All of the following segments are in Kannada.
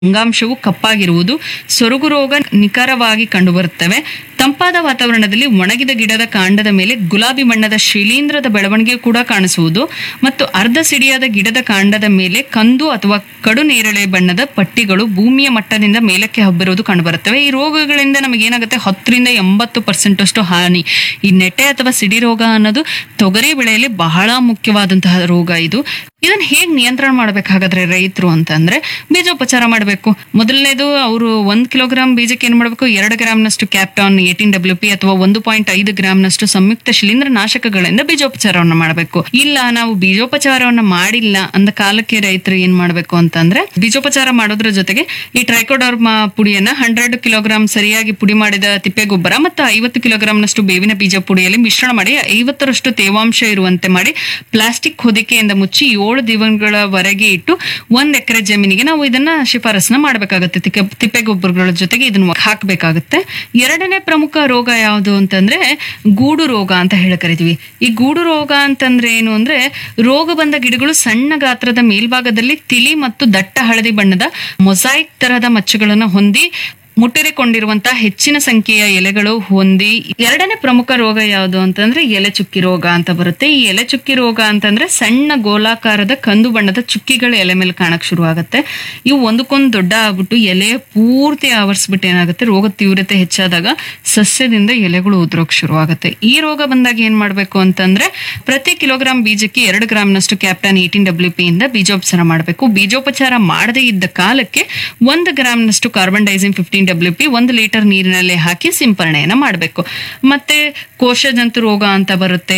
ಅಂಗಾಂಶವು ಕಪ್ಪಾಗಿರುವುದು ಸೊರಗು ರೋಗ ನಿಖರವಾಗಿ ಕಂಡುಬರುತ್ತವೆ ತಂಪಾದ ವಾತಾವರಣದಲ್ಲಿ ಒಣಗಿದ ಗಿಡದ ಕಾಂಡದ ಮೇಲೆ ಗುಲಾಬಿ ಬಣ್ಣದ ಶಿಲೀಂಧ್ರದ ಬೆಳವಣಿಗೆ ಕೂಡ ಕಾಣಿಸುವುದು ಮತ್ತು ಅರ್ಧ ಸಿಡಿಯಾದ ಗಿಡದ ಕಾಂಡದ ಮೇಲೆ ಕಂದು ಅಥವಾ ಕಡು ನೇರಳೆ ಬಣ್ಣದ ಪಟ್ಟಿಗಳು ಭೂಮಿಯ ಮಟ್ಟದಿಂದ ಮೇಲಕ್ಕೆ ಹಬ್ಬಿರುವುದು ಕಂಡುಬರುತ್ತವೆ ಈ ರೋಗಗಳಿಂದ ನಮಗೇನಾಗುತ್ತೆ ಹತ್ತರಿಂದ ಎಂಬತ್ತು ಪರ್ಸೆಂಟ್ ಅಷ್ಟು ಹಾನಿ ಈ ನೆಟೆ ಅಥವಾ ಸಿಡಿ ರೋಗ ಅನ್ನೋದು ತೊಗರಿ ಬೆಳೆಯಲ್ಲಿ ಬಹಳ ಮುಖ್ಯವಾದಂತಹ ರೋಗ ಇದು ಇದನ್ನ ಹೇಗ್ ನಿಯಂತ್ರಣ ಮಾಡ್ಬೇಕಾಗಾದ್ರೆ ರೈತರು ಅಂತಂದ್ರೆ ಬೀಜೋಪಚಾರ ಮಾಡಬೇಕು ಮೊದಲನೇದು ಅವರು ಒಂದ್ ಕಿಲೋಗ್ರಾಮ್ ಬೀಜಕ್ಕೆ ಏನ್ ಮಾಡಬೇಕು ಎರಡು ಗ್ರಾಮ್ನಷ್ಟು ಕ್ಯಾಪ್ಟಾನ್ ಏಟೀನ್ ಡಬ್ಲ್ಯೂ ಪಿ ಅಥವಾ ಒಂದು ಪಾಯಿಂಟ್ ಐದು ಗ್ರಾಮ್ನಷ್ಟು ಸಂಯುಕ್ತ ಶಿಲೀಂಧ್ರ ನಾಶಕಗಳಿಂದ ಬೀಜೋಪಚಾರವನ್ನ ಮಾಡಬೇಕು ಇಲ್ಲ ನಾವು ಬೀಜೋಪಚಾರವನ್ನ ಮಾಡಿಲ್ಲ ಅಂದ ಕಾಲಕ್ಕೆ ರೈತರು ಏನ್ ಮಾಡ್ಬೇಕು ಅಂತಂದ್ರೆ ಬೀಜೋಪಚಾರ ಮಾಡೋದ್ರ ಜೊತೆಗೆ ಈ ಟ್ರೈಕೋಡರ್ಮಾ ಪುಡಿಯನ್ನ ಹಂಡ್ರೆಡ್ ಕಿಲೋಗ್ರಾಮ್ ಸರಿಯಾಗಿ ಪುಡಿ ಮಾಡಿದ ತಿಪ್ಪೆ ಗೊಬ್ಬರ ಮತ್ತು ಐವತ್ತು ಕಿಲೋಗ್ರಾಮ್ನಷ್ಟು ಬೇವಿನ ಬೀಜ ಪುಡಿಯಲ್ಲಿ ಮಿಶ್ರಣ ಮಾಡಿ ಐವತ್ತರಷ್ಟು ತೇವಾಂಶ ಇರುವಂತೆ ಮಾಡಿ ಪ್ಲಾಸ್ಟಿಕ್ ಹೊದಿಕೆಯಿಂದ ಮುಚ್ಚಿ ಏಳು ದಿನಗಳವರೆಗೆ ಇಟ್ಟು ಒಂದ್ ಎಕರೆ ಜಮೀನಿಗೆ ನಾವು ಇದನ್ನ ಶಿಫಾರಸ್ನ ಮಾಡಬೇಕಾಗುತ್ತೆ ತಿಪ್ಪೆ ಗೊಬ್ಬರಗಳ ಜೊತೆಗೆ ಇದನ್ನ ಹಾಕಬೇಕಾಗುತ್ತೆ ಎರಡನೇ ಪ್ರಮುಖ ರೋಗ ಯಾವುದು ಅಂತಂದ್ರೆ ಗೂಡು ರೋಗ ಅಂತ ಹೇಳಿ ಕರಿತೀವಿ ಈ ಗೂಡು ರೋಗ ಅಂತಂದ್ರೆ ಏನು ಅಂದ್ರೆ ರೋಗ ಬಂದ ಗಿಡಗಳು ಸಣ್ಣ ಗಾತ್ರದ ಮೇಲ್ಭಾಗದಲ್ಲಿ ತಿಳಿ ಮತ್ತು ದಟ್ಟ ಹಳದಿ ಬಣ್ಣದ ಮೊಸಾಯಿಕ್ ತರಹದ ಮಚ್ಚಗಳನ್ನು ಹೊಂದಿ ಮುಟ್ಟಿರಿಕೊಂಡಿರುವಂತಹ ಹೆಚ್ಚಿನ ಸಂಖ್ಯೆಯ ಎಲೆಗಳು ಹೊಂದಿ ಎರಡನೇ ಪ್ರಮುಖ ರೋಗ ಯಾವುದು ಅಂತಂದ್ರೆ ಎಲೆ ಚುಕ್ಕಿ ರೋಗ ಅಂತ ಬರುತ್ತೆ ಈ ಎಲೆ ಚುಕ್ಕಿ ರೋಗ ಅಂತಂದ್ರೆ ಸಣ್ಣ ಗೋಲಾಕಾರದ ಕಂದು ಬಣ್ಣದ ಚುಕ್ಕಿಗಳು ಎಲೆ ಮೇಲೆ ಕಾಣಕ್ ಶುರು ಆಗುತ್ತೆ ಇವು ಒಂದಕ್ಕೊಂದು ದೊಡ್ಡ ಆಗ್ಬಿಟ್ಟು ಎಲೆ ಪೂರ್ತಿ ಆವರಿಸ್ಬಿಟ್ಟು ಏನಾಗುತ್ತೆ ರೋಗ ತೀವ್ರತೆ ಹೆಚ್ಚಾದಾಗ ಸಸ್ಯದಿಂದ ಎಲೆಗಳು ಉದುರೋಕ್ ಶುರು ಆಗುತ್ತೆ ಈ ರೋಗ ಬಂದಾಗ ಏನ್ ಮಾಡ್ಬೇಕು ಅಂತಂದ್ರೆ ಪ್ರತಿ ಕಿಲೋಗ್ರಾಂ ಬೀಜಕ್ಕೆ ಎರಡು ಗ್ರಾಮ್ನಷ್ಟು ಕ್ಯಾಪ್ಟಾನ್ ಏಟೀನ್ ಡಬ್ಲ್ಯೂ ಪಿ ಇಂದ ಬೀಜೋಪಚಾರ ಮಾಡಬೇಕು ಬೀಜೋಪಚಾರ ಮಾಡದೇ ಇದ್ದ ಕಾಲಕ್ಕೆ ಒಂದು ಗ್ರಾಮ್ನಷ್ಟು ಕಾರ್ಬನ್ ಡೈಸಿನ್ ಫಿಫ್ಟೀನ್ ಡಬ್ಲ್ಯೂ ಪಿ ಒಂದು ಲೀಟರ್ ನೀರಿನಲ್ಲಿ ಹಾಕಿ ಸಿಂಪರಣೆಯನ್ನ ಮಾಡಬೇಕು ಮತ್ತೆ ಕೋಶಜಂತು ರೋಗ ಅಂತ ಬರುತ್ತೆ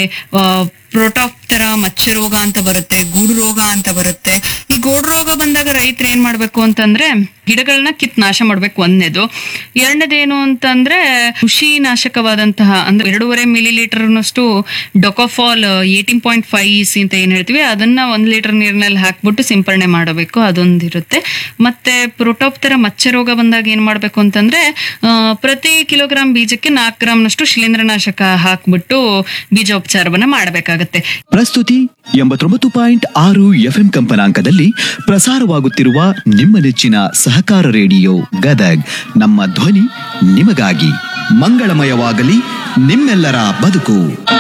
ಪ್ರೋಟಾಪ್ಟರ ಮಚ್ಚ ರೋಗ ಅಂತ ಬರುತ್ತೆ ಗೂಡು ರೋಗ ಅಂತ ಬರುತ್ತೆ ಈ ಗೂಡು ರೋಗ ಬಂದಾಗ ರೈತರು ಏನ್ ಮಾಡ್ಬೇಕು ಅಂತಂದ್ರೆ ಗಿಡಗಳನ್ನ ಕಿತ್ ನಾಶ ಮಾಡ್ಬೇಕು ಒಂದನೇದು ಎರಡನೇದೇನು ಅಂತಂದ್ರೆ ಕೃಷಿ ನಾಶಕವಾದಂತಹ ಅಂದ್ರೆ ಎರಡೂವರೆ ಮಿಲಿ ಲೀಟರ್ನಷ್ಟು dicofol eighteen point five C ಅಂತ ಏನ್ ಹೇಳ್ತೀವಿ ಅದನ್ನ ಒಂದ್ ಲೀಟರ್ ನೀರಿನಲ್ಲಿ ಹಾಕ್ಬಿಟ್ಟು ಸಿಂಪರಣೆ ಮಾಡಬೇಕು ಅದೊಂದಿರುತ್ತೆ ಮತ್ತೆ ಪ್ರೋಟೋಪ್ತರ ಮಚ್ಚ ರೋಗ ಬಂದಾಗ ಏನ್ ಮಾಡ್ಬೇಕು ಅಂತಂದ್ರೆ ಆ, ಪ್ರತಿ ಕಿಲೋಗ್ರಾಂ ಬೀಜಕ್ಕೆ ನಾಲ್ಕು ಗ್ರಾಮ್ನಷ್ಟು ಶಿಲೀಂಧ್ರನಾಶಕ ಹಾಕ್ಬಿಟ್ಟು ಬೀಜೋಪಚಾರವನ್ನ ಮಾಡಬೇಕಾಗತ್ತೆ ಪ್ರಸ್ತುತಿ ಎಂಬತ್ತೊಂಬತ್ತು ಪಾಯಿಂಟ್ ಆರು ಎಫ್ಎಂ ಕಂಪನಾಂಕದಲ್ಲಿ ಪ್ರಸಾರವಾಗುತ್ತಿರುವ ನಿಮ್ಮ ನೆಚ್ಚಿನ ಸಹಕಾರ ರೇಡಿಯೋ ಗದಗ್ ನಮ್ಮ ಧ್ವನಿ ನಿಮಗಾಗಿ ಮಂಗಳಮಯವಾಗಲಿ ನಿಮ್ಮೆಲ್ಲರ ಬದುಕು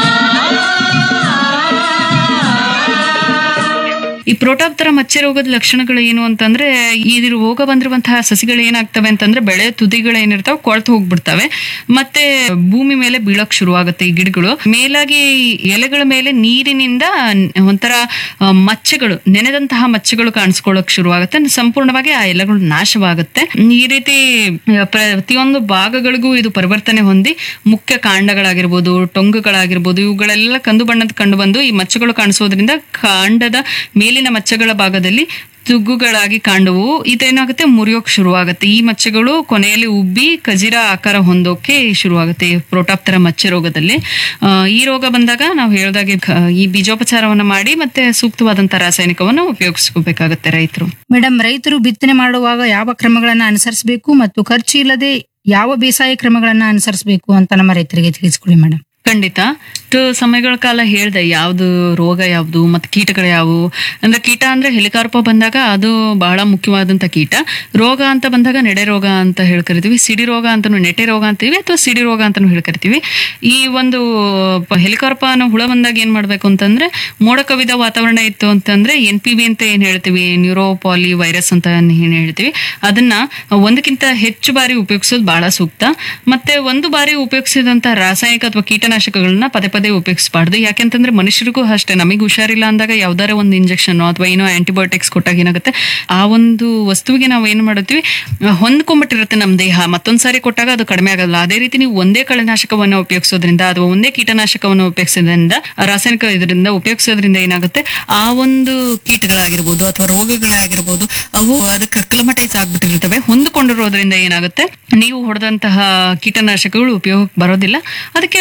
ಈ ಪ್ರೋಟಾಪ್ತರ ಮಚ್ಚೆ ರೋಗದ ಲಕ್ಷಣಗಳು ಏನು ಅಂತಂದ್ರೆ ಈ ರೋಗ ಬಂದಿರುವಂತಹ ಸಸಿಗಳು ಏನಾಗ್ತವೆ ಅಂತಂದ್ರೆ ಬೆಳೆ ತುದಿಗಳು ಏನಿರ್ತಾವೆ ಕೊಳ್ತು ಹೋಗ್ಬಿಡ್ತವೆ ಮತ್ತೆ ಭೂಮಿ ಮೇಲೆ ಬೀಳಕ್ ಶುರುವಾಗುತ್ತೆ ಈ ಗಿಡಗಳು ಮೇಲಾಗಿ ಎಲೆಗಳ ಮೇಲೆ ನೀರಿನಿಂದ ಒಂಥರ ಆ, ಮಚ್ಚೆಗಳು ನೆನೆದಂತಹ ಮಚ್ಚೆಗಳು ಕಾಣಿಸ್ಕೊಳ್ಳಕ್ ಶುರುವಾಗುತ್ತೆ ಸಂಪೂರ್ಣವಾಗಿ ಆ ಎಲೆಗಳು ನಾಶವಾಗುತ್ತೆ ಈ ರೀತಿ ಆ, ಪ್ರತಿಯೊಂದು ಭಾಗಗಳಿಗೂ ಇದು ಪರಿವರ್ತನೆ ಹೊಂದಿ ಮುಖ್ಯ ಕಾಂಡಗಳಾಗಿರ್ಬೋದು ಟೊಂಗುಗಳಾಗಿರ್ಬೋದು ಇವುಗಳೆಲ್ಲ ಕಂದು ಬಣ್ಣದ ಕಂಡು ಬಂದು ಈ ಮಚ್ಚೆಗಳು ಕಾಣಿಸೋದ್ರಿಂದ ಕಾಂಡದ ಮೇಲಿನ ಮಚ್ಚೆಗಳ ಭಾಗದಲ್ಲಿ ತುಗ್ಗುಗಳಾಗಿ ಕಾಂಡವು ಇದೇನಾಗುತ್ತೆ ಮುರಿಯೋಕ್ ಶುರುವಾಗುತ್ತೆ ಈ ಮಚ್ಚೆಗಳು ಕೊನೆಯಲ್ಲಿ ಉಬ್ಬಿ ಕಜಿರ ಆಕಾರ ಹೊಂದೋಕೆ ಶುರುವಾಗುತ್ತೆ ಈ ಪ್ರೋಟಾಪ್ತರ ಮಚ್ಚೆ ರೋಗದಲ್ಲಿ ಆ, ಈ ರೋಗ ಬಂದಾಗ ನಾವು ಹೇಳ್ದಾಗೆ ಕ- ಈ ಬೀಜೋಪಚಾರವನ್ನ ಮಾಡಿ ಮತ್ತೆ ಸೂಕ್ತವಾದಂತಹ ರಾಸಾಯನಿಕವನ್ನು ಉಪಯೋಗಿಸ್ಕೋಬೇಕಾಗುತ್ತೆ ರೈತರು ಮೇಡಮ್ ರೈತರು ಬಿತ್ತನೆ ಮಾಡುವಾಗ ಯಾವ ಕ್ರಮಗಳನ್ನ ಅನುಸರಿಸಬೇಕು ಮತ್ತು ಖರ್ಚು ಇಲ್ಲದೆ ಯಾವ ಬೇಸಾಯ ಕ್ರಮಗಳನ್ನ ಅನುಸರಿಸಬೇಕು ಅಂತ ನಮ್ಮ ರೈತರಿಗೆ ತಿಳಿಸ್ಕೊಡಿ ಮೇಡಮ್ ಖಂಡಿತ ಇಷ್ಟು ಸಮಯಗಳ ಕಾಲ ಹೇಳ್ದೆ ಯಾವ್ದು ರೋಗ ಯಾವ್ದು ಮತ್ತೆ ಕೀಟಗಳು ಯಾವುವು ಅಂದ್ರೆ ಕೀಟ ಅಂದ್ರೆ ಹೆಲಿಕಾರ್ಪ ಬಂದಾಗ ಅದು ಬಹಳ ಮುಖ್ಯವಾದಂತ ಕೀಟ ರೋಗ ಅಂತ ಬಂದಾಗ ನೆಡೆ ರೋಗ ಅಂತ ಹೇಳಿ ಕರಿತೀವಿ ಸಿಡಿ ರೋಗ ಅಂತಾನು ನೆಟೆ ರೋಗ ಅಂತೀವಿ ಅಥವಾ ಸಿಡಿ ರೋಗ ಅಂತಾನು ಹೇಳಿ ಕರಿತೀವಿ ಈ ಒಂದು ಪ- ಹೆಲಿಕಾರ್ಪ ಅನ್ನೋ ಹುಳ ಬಂದಾಗ ಏನ್ ಮಾಡ್ಬೇಕು ಅಂತಂದ್ರೆ ಮೋಡ ಕವಿದ ವಾತಾವರಣ ಇತ್ತು ಅಂತಂದ್ರೆ ಎನ್ ಪಿ ವಿ ಅಂತ ಏನ್ ಹೇಳ್ತೀವಿ ನ್ಯೂರೋಪಾಲಿ ವೈರಸ್ ಅಂತ ಏನ್ ಹೇಳ್ತೀವಿ ಅದನ್ನ ಒಂದಕ್ಕಿಂತ ಹೆಚ್ಚು ಬಾರಿ ಉಪಯೋಗಿಸೋದು ಬಹಳ ಸೂಕ್ತ ಮತ್ತೆ ಒಂದು ಬಾರಿ ಉಪಯೋಗಿಸಿದಂತ ರಾಸಾಯನಿಕ ಅಥವಾ ಕೀಟನಾಶಕಗಳನ್ನ ಪದೇ ಪದೇ ಉಪಯೋಗಿಸಬಾರ್ದು ಯಾಕೆಂತಂದ್ರೆ ಮನುಷ್ಯರಿಗೂ ಅಷ್ಟೇ ನಮಗೆ ಹುಷಾರಿಲ್ಲ ಅಂದಾಗ ಯಾವ್ದಾರ ಒಂದು ಇಂಜೆಕ್ಷನ್ ಅಥವಾ ಏನೋ ಆಂಟಿಬಯೋಟಿಕ್ಸ್ ಕೊಟ್ಟಾಗ ಏನಾಗುತ್ತೆ ಆ ಒಂದು ವಸ್ತುವಿಗೆ ನಾವು ಏನ್ ಮಾಡ್ತೀವಿ ಆ, ಹೊಂದ್ಕೊಂಡ್ಬಿಟ್ಟಿರುತ್ತೆ ನಮ್ಮ ದೇಹ ಮತ್ತೊಂದ್ಸಾರಿ ಕೊಟ್ಟಾಗ ಅದು ಕಡಿಮೆ ಆಗಲ್ಲ ಅದೇ ರೀತಿ ನೀವು ಒಂದೇ ಕಳೆನಾಶಕವನ್ನು ಉಪಯೋಗಿಸೋದ್ರಿಂದ ಅಥವಾ ಒಂದೇ ಕೀಟನಾಶಕವನ್ನು ಉಪಯೋಗಿಸೋದ್ರಿಂದ ಆ ರಾಸಾಯನಿಕ ಇದರಿಂದ ಉಪಯೋಗಿಸೋದ್ರಿಂದ ಏನಾಗುತ್ತೆ ಆ ಒಂದು ಕೀಟಗಳಾಗಿರ್ಬೋದು ಅಥವಾ ರೋಗಗಳಾಗಿರ್ಬೋದು ಅವು ಅದಕ್ಕೆ ಅಕ್ಲಮಟೈಸ್ ಆಗ್ಬಿಟ್ಟಿರ್ತವೆ ಹೊಂದಿಕೊಂಡಿರೋದ್ರಿಂದ ಏನಾಗುತ್ತೆ ನೀವು ಹೊಡೆದಂತಹ ಕೀಟನಾಶಕಗಳು ಉಪಯೋಗಕ್ಕೆ ಬರೋದಿಲ್ಲ ಅದಕ್ಕೆ ಒಂದ್ ಬಾರಿ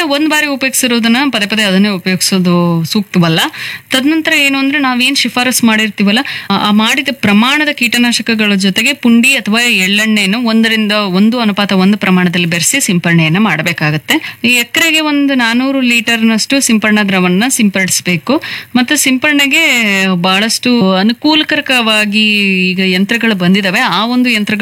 ಬಾರಿ ಉಪಯೋಗಿಸಿರೋದನ್ನ ಪದೇ ಪದೇ ಅದನ್ನೇ ಉಪಯೋಗಿಸೋದು ಸೂಕ್ತವಲ್ಲ ತದನಂತರ ಏನು ಅಂದ್ರೆ ನಾವೇನ್ ಶಿಫಾರಸ್ ಮಾಡಿರ್ತೀವಲ್ಲ ಆ- ಆ ಮಾಡಿದ ಪ್ರಮಾಣದ ಕೀಟನಾಶಕಗಳ ಜೊತೆಗೆ ಪುಂಡಿ ಅಥವಾ ಎಳ್ಳೆಣ್ಣೆಯನ್ನು ಒಂದರಿಂದ ಒಂದು ಅನುಪಾತ ಒಂದು ಪ್ರಮಾಣದಲ್ಲಿ ಬೆರೆಸಿ ಸಿಂಪರಣೆಯನ್ನ ಮಾಡಬೇಕಾಗತ್ತೆ ಈ ಎಕರೆಗೆ ಒಂದು ನಾನೂರು ಲೀಟರ್ನಷ್ಟು ಸಿಂಪರಣಾ ದ್ರವನ್ನ ಸಿಂಪಡಿಸಬೇಕು ಮತ್ತೆ ಸಿಂಪರಣೆಗೆ ಬಹಳಷ್ಟು ಅನುಕೂಲಕರವಾಗಿ ಈಗ ಯಂತ್ರಗಳು ಬಂದಿದಾವೆ ಆ ಒಂದು ಯಂತ್ರಗಳ